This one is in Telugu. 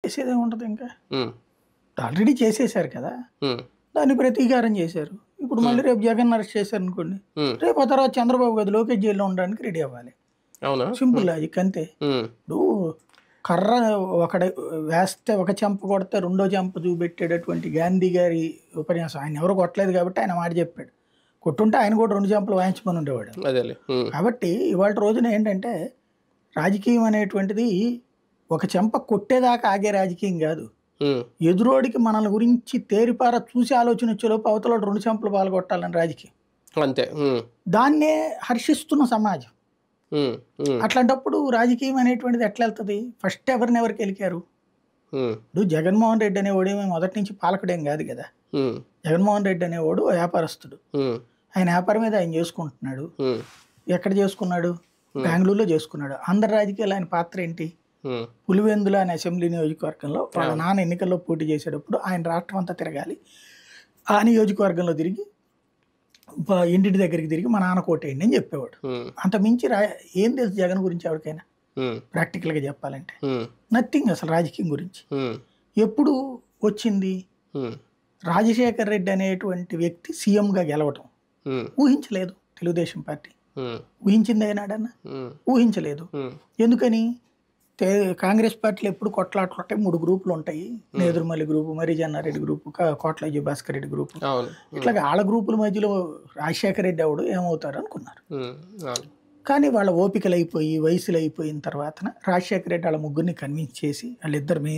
చేసేదే ఉండదు ఇంకా ఉమ్, ఆల్రెడీ చేసేశారు కదా ఉమ్, దాన్ని ప్రతీకారం చేశారు ఇప్పుడు మళ్ళీ రేపు జగన్ అరెస్ట్ చేశారు అనుకోండి ఉమ్. రేపు ఆ తర్వాత చంద్రబాబు గారు లోకేష్ జైల్లో ఉండడానికి రెడీ అవ్వాలి అవునా సింపుల్ లాజిక్ అంతే ఉమ్, ఇప్పుడు కర్ర ఒకడ వేస్తే ఒక చెంప కొడితే రెండో చెంప చూపెట్టేటటువంటి గాంధీ గారి ఉపన్యాసం ఆయన ఎవరు కొట్టలేదు కాబట్టి ఆయన మాట చెప్పాడు కొట్టుంటే ఆయన కూడా రెండు చెంపలు వాయించమని ఉండేవాడు అదేలే ఉమ్, కాబట్టి ఇవాళ రోజున ఏంటంటే రాజకీయం అనేటువంటిది ఒక చెంప కొట్టేదాకా ఆగే రాజకీయం కాదు ఉమ్, ఎదురోడికి మనల గురించి తేరిపార చూసి ఆలోచన వచ్చేలోపు అవతల రెండు చెంపలు పాల్గొట్టాలని రాజకీయం అంతే ఉమ్, దాన్నే హర్షిస్తున్న సమాజం ఉమ్, ఉమ్, అట్లాంటప్పుడు రాజకీయం అనేటువంటిది ఎట్లా వెళ్తుంది ఫస్ట్ ఎవరిని ఎవరికి గెలికారు ఉమ్, ఇప్పుడు జగన్మోహన్ రెడ్డి అనేవాడు ఏమీ మొదటి నుంచి పాలకుడేం కాదు కదా ఉమ్, జగన్మోహన్ రెడ్డి అనేవాడు వ్యాపారస్తుడు ఉమ్, ఆయన వ్యాపారం మీద ఆయన చేసుకుంటున్నాడు ఉమ్, ఎక్కడ చేసుకున్నాడు బెంగళూరులో చేసుకున్నాడు ఆంధ్ర రాజకీయాలు ఆయన పాత్ర ఏంటి ఉమ్, పులివెందుల అనే అసెంబ్లీ నియోజకవర్గంలో వాళ్ళ నాన్న ఎన్నికల్లో పోటీ చేసేటప్పుడు ఆయన రాష్ట్రం అంతా తిరగాలి ఆ నియోజకవర్గంలో తిరిగి బ- ఇంటింటి దగ్గరికి తిరిగి మా నాన్న కోటేయండి అని చెప్పేవాడు ఉమ్, అంత మించి రా ఏం తెలుసు జగన్ గురించి ఎవరికైనా ఉమ్, ప్రాక్టికల్గా చెప్పాలంటే ఉమ్, నథింగ్ అసలు రాజకీయం గురించి ఉమ్, ఎప్పుడు వచ్చింది ఉమ్, రాజశేఖర్ రెడ్డి అనేటువంటి వ్యక్తి సీఎంగా గెలవటం ఉమ్, ఊహించలేదు తెలుగుదేశం పార్టీ ఉమ్, ఊహించింది ఏనాడన్నా ఉమ్, ఊహించలేదు ఉమ్, ఎందుకని తే- కాంగ్రెస్ పార్టీలో ఎప్పుడు కొట్లాటలు ఉంటాయి మూడు గ్రూపులు ఉంటాయి నేదురుమల్లి గ్రూపు మరి జన్నారెడ్డి గ్రూపు కా- కోట్లజీ భాస్కర్ రెడ్డి గ్రూపు అవును ఇట్లా వాళ్ళ గ్రూపుల మధ్యలో రాజశేఖర రెడ్డి ఎవడు ఏమవుతారు అనుకున్నారు ఉమ్, అవును కానీ వాళ్ళ ఓపికలు అయిపోయి వయసులు అయిపోయిన తర్వాత రాజశేఖర రెడ్డి వాళ్ళ ముగ్గురిని కన్విన్స్ చేసి వాళ్ళిద్దరు